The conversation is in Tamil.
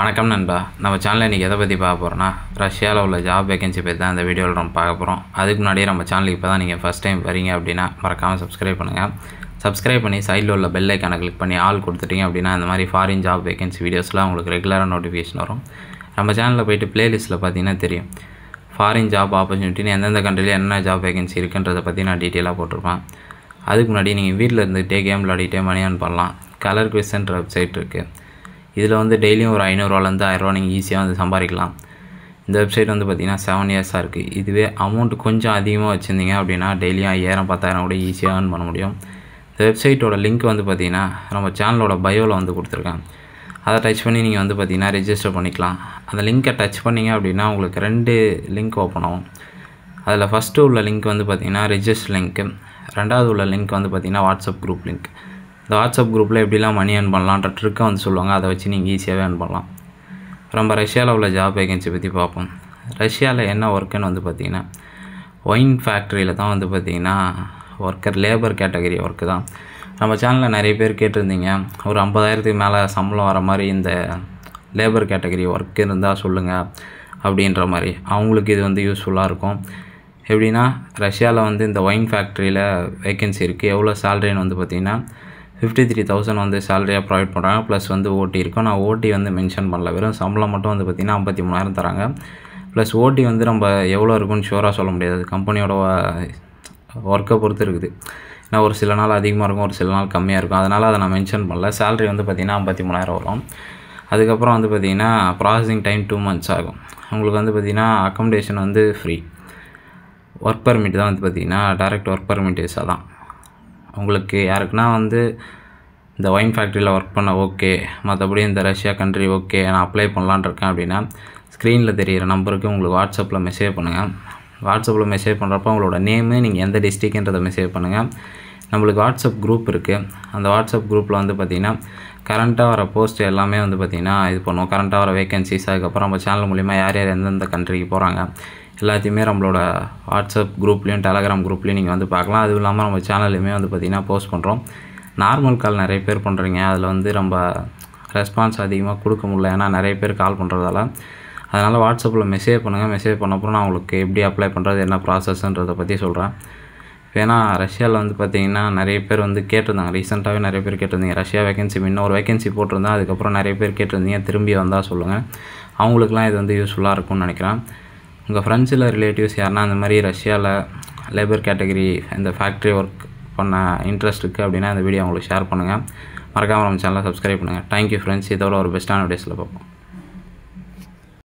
வணக்கம் நண்பா நம்ம சேனலில் இன்றைக்கி எதை பற்றி பார்க்க போகிறோன்னா ரஷ்யாவில் உள்ள ஜாப் வேகன்சி பற்றி தான் இந்த வீடியோவில் நம்ம பார்க்க போகிறோம் அதுக்கு முன்னாடியே நம்ம சேனலுக்கு இப்போ தான் நீங்கள் ஃபஸ்ட் டைம் வரீங்க அப்படின்னா மறக்காமல் சப்ஸ்கிரைப் பண்ணுங்கள் சப்ஸ்கிரைப் பண்ணி சைடில் உள்ள பெல் ஐக்கானை கிளிக் பண்ணி ஆல் கொடுத்துட்டீங்க அப்படின்னா இந்த மாதிரி ஃபாரின் ஜாப் வேகன்சி வீடியோஸ்லாம் உங்களுக்கு ரெகுலராக நோட்டிஃபிகேஷன் வரும் நம்ம சேனலில் போயிட்டு ப்ளேலிஸ்ட்டில் பார்த்தீங்கன்னா தெரியும் ஃபாரின் ஜாப் ஆப்பர்ச்சுனிட்டின்னு எந்தெந்த கண்ட்ரியில் என்ன ஜாப் வேகன்சி இருக்குன்றதை பற்றி நான் டீட்டெயிலாக போட்டிருப்பேன் அதுக்கு முன்னாடி நீங்கள் வீட்டில் இருந்துகிட்டே கேம் விளையாடிட்டே மணி earn பண்ணலாம் கலர் குவிஸ்ன்ற வெப்சைட் இருக்குது இதில் வந்து டெய்லியும் ஒரு ஐநூறுரூவாலேருந்து ஆயிரரூவா நீங்கள் ஈஸியாக வந்து சம்பாதிக்கலாம் இந்த வெப்சைட் வந்து பார்த்திங்கன்னா செவன் இயர்ஸாக இருக்குது இதுவே அமௌண்ட் கொஞ்சம் அதிகமாக வச்சுருந்தீங்க அப்படின்னா டெய்லியும் ஐயாயிரம் பத்தாயிரம் கூட ஈஸியாக earn பண்ண முடியும் இந்த வெப்சைட்டோட லிங்க் வந்து பார்த்திங்கன்னா நம்ம சேனலோட பயோவில் வந்து கொடுத்துருக்கேன் அதை டச் பண்ணி நீங்கள் வந்து பார்த்திங்கன்னா ரெஜிஸ்டர் பண்ணிக்கலாம் அந்த லிங்க்கை டச் பண்ணிங்க அப்படின்னா உங்களுக்கு ரெண்டு லிங்க் ஓப்பன் ஆகும் அதில் ஃபஸ்ட்டு உள்ள லிங்க் வந்து பார்த்திங்கன்னா ரெஜிஸ்டர் லிங்க்கு ரெண்டாவது உள்ள லிங்க் வந்து பார்த்திங்கன்னா வாட்ஸ்அப் குரூப் லிங்க் இந்த வாட்ஸ்அப் குரூப்பில் எப்படிலாம் மணி earn பண்ணலான்ற ட்ரிக்கை வந்து சொல்லுவாங்க அதை வச்சு நீங்கள் ஈஸியாகவே earn பண்ணலாம் நம்ம ரஷ்யாவில் உள்ள ஜாப் வேகன்சி பற்றி பார்ப்போம் ரஷ்யாவில் என்ன ஒர்க்குன்னு வந்து பார்த்திங்கன்னா ஒயின் ஃபேக்ட்ரியில் தான் வந்து பார்த்திங்கன்னா ஒர்க்கர் லேபர் கேட்டகரி ஒர்க்கு தான் நம்ம சேனலில் நிறைய பேர் கேட்டிருந்தீங்க ஒரு ஐம்பதாயிரத்துக்கு மேலே சம்பளம் வர மாதிரி இந்த லேபர் கேட்டகரி ஒர்க் இருந்தால் சொல்லுங்கள் அப்படின்ற மாதிரி அவங்களுக்கு இது வந்து யூஸ்ஃபுல்லாக இருக்கும் எப்படின்னா ரஷ்யாவில் வந்து இந்த ஒயின் ஃபேக்ட்ரியில் வேகன்சி இருக்குது எவ்வளோ சேலரின்னு வந்து பார்த்திங்கன்னா ஃபிஃப்டி த்ரீ தௌசண்ட் வந்து சேலரியாக ப்ரொவைட் பண்ணுறாங்க ப்ளஸ் வந்து ஓடி இருக்கும் நான் ஓடி வந்து மென்ஷன் பண்ணல வெறும் சம்பளம் மட்டும் வந்து பார்த்திங்கன்னா ஐம்பத்தி மூணாயிரம் தராங்க ப்ளஸ் ஓடி வந்து நம்ம எவ்வளோ இருக்குன்னு ஷூராக சொல்ல முடியாது கம்பெனியோட ஒர்க்கை பொறுத்து இருக்குது ஏன்னா ஒரு சில நாள் அதிகமாக இருக்கும் ஒரு சில நாள் கம்மியாக இருக்கும் அதனால் அதை நான் மென்ஷன் பண்ணல சேலரி வந்து பார்த்திங்கன்னா ஐம்பத்தி மூணாயிரம் வரும் அதுக்கப்புறம் வந்து பார்த்திங்கன்னா ப்ராசஸிங் டைம் டூ மந்த்ஸ் ஆகும் உங்களுக்கு வந்து பார்த்திங்கன்னா அக்கமடேஷன் வந்து ஃப்ரீ ஒர்க் பர்மிட் தான் வந்து பார்த்திங்கன்னா டைரக்ட் ஒர்க் பர்மிட் விசா தான் உங்களுக்கு யாருக்குன்னா வந்து இந்த ஒயின் ஃபேக்ட்ரியில் ஒர்க் பண்ண ஓகே மற்றபடி இந்த ரஷ்யா கண்ட்ரி ஓகே நான் அப்ளை பண்ணலான்னு இருக்கேன் அப்படின்னா ஸ்க்ரீனில் தெரிகிற நம்பருக்கு உங்களுக்கு வாட்ஸ்அப்பில் மெசேஜ் பண்ணுங்கள் வாட்ஸ்அப்பில் மெசேஜ் பண்ணுறப்ப உங்களோட நேமு நீங்கள் எந்த டிஸ்ட்ரிக்ன்றதை மெசேஜ் பண்ணுங்கள் நம்மளுக்கு வாட்ஸ்அப் குரூப் இருக்குது அந்த வாட்ஸ்அப் குரூப்பில் வந்து பார்த்திங்கன்னா கரண்ட்டாக வர போஸ்ட் எல்லாமே வந்து பார்த்திங்கன்னா இது பண்ணுவோம் கரண்ட்டாக வர வேகன்சிஸ் அதுக்கப்புறம் நம்ம சேனல் மூலிமா யார் யார் எந்தெந்த கண்ட்ரிக்கு போகிறாங்க எல்லாத்தையுமே நம்மளோட வாட்ஸ்அப் குரூப்லேயும் டெலகிராம் குரூப்லேயும் நீங்கள் வந்து பார்க்கலாம் அதுவும் இல்லாமல் நம்ம சேனல்லையுமே வந்து பார்த்திங்கன்னா போஸ்ட் பண்ணுறோம் நார்மல் கால் நிறைய பேர் பண்ணுறீங்க அதில் வந்து நம்ம ரெஸ்பான்ஸ் அதிகமாக கொடுக்க முடியல ஏன்னா நிறைய பேர் கால் பண்ணுறதால அதனால் வாட்ஸ்அப்பில் மெசேஜ் பண்ணுங்கள் மெசேஜ் பண்ணப்பறம் நான் உங்களுக்கு எப்படி அப்ளை பண்ணுறது என்ன ப்ராசஸ்ன்றதை பற்றி சொல்கிறேன் ஏன்னா ரஷ்யாவில் வந்து பார்த்திங்கன்னா நிறைய பேர் வந்து கேட்டிருந்தாங்க ரீசெண்டாகவே நிறைய பேர் கேட்டிருந்தீங்க ரஷ்யா வேகன்சி இன்னும் ஒரு வேகன்சி போட்டிருந்தேன் அதுக்கப்புறம் நிறைய பேர் கேட்டிருந்தீங்க திரும்பி வந்தால் சொல்லுங்கள் அவங்களுக்குலாம் இது வந்து யூஸ்ஃபுல்லாக இருக்கும்னு நினைக்கிறேன் உங்கள் ஃப்ரெண்ட்ஸில் ரிலேட்டிவ்ஸ் யாருன்னா அந்த மாதிரி ரஷ்யாவில் லேபர் கேட்டகரி இந்த ஃபேக்ட்ரி ஒர்க் பண்ண இன்ட்ரெஸ்ட் இருக்குது அப்படின்னா இந்த வீடியோ உங்களுக்கு ஷேர் பண்ணுங்கள் மறக்காமல் நம்ம சேனலை சப்ஸ்கிரைப் பண்ணுங்கள் தேங்க்யூ ஃப்ரெண்ட்ஸ் இதோட ஒரு பெஸ்ட்டான வீடியோஸில் பார்ப்போம்